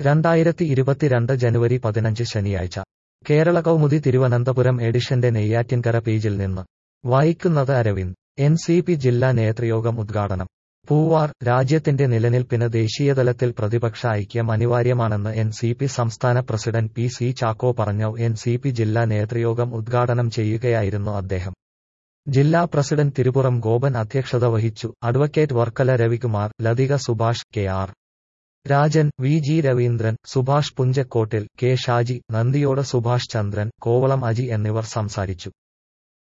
രണ്ടായിരത്തി ഇരുപത്തിരണ്ട് ജനുവരി പതിനഞ്ച് ശനിയാഴ്ച കേരള കൗമുദി തിരുവനന്തപുരം എഡിഷന്റെ നെയ്യാറ്റിൻകര പേജിൽ നിന്ന് വായിക്കുന്നത് അരവിന്ദ് എൻ സി പി ജില്ലാ നേതൃയോഗം ഉദ്ഘാടനം പൂവാർ രാജ്യത്തിന്റെ നിലനിൽപ്പിന് ദേശീയതലത്തിൽ പ്രതിപക്ഷ ഐക്യം അനിവാര്യമാണെന്ന് എൻ സി പി സംസ്ഥാന പ്രസിഡന്റ് പി സി ചാക്കോ പറഞ്ഞു എൻ സി പി ജില്ലാ നേതൃയോഗം ഉദ്ഘാടനം ചെയ്യുകയായിരുന്നു അദ്ദേഹം ജില്ലാ പ്രസിഡന്റ് തിരുപുറം ഗോപൻ അധ്യക്ഷത വഹിച്ചു advocate Varkala Ravikumar Lathika Subhash K R Rajan V G Raveendran Subhash പുഞ്ചക്കോട്ടിൽ കെ ഷാജി നന്ദിയോട് സുഭാഷ് ചന്ദ്രൻ കോവളം അജി എന്നിവർ സംസാരിച്ചു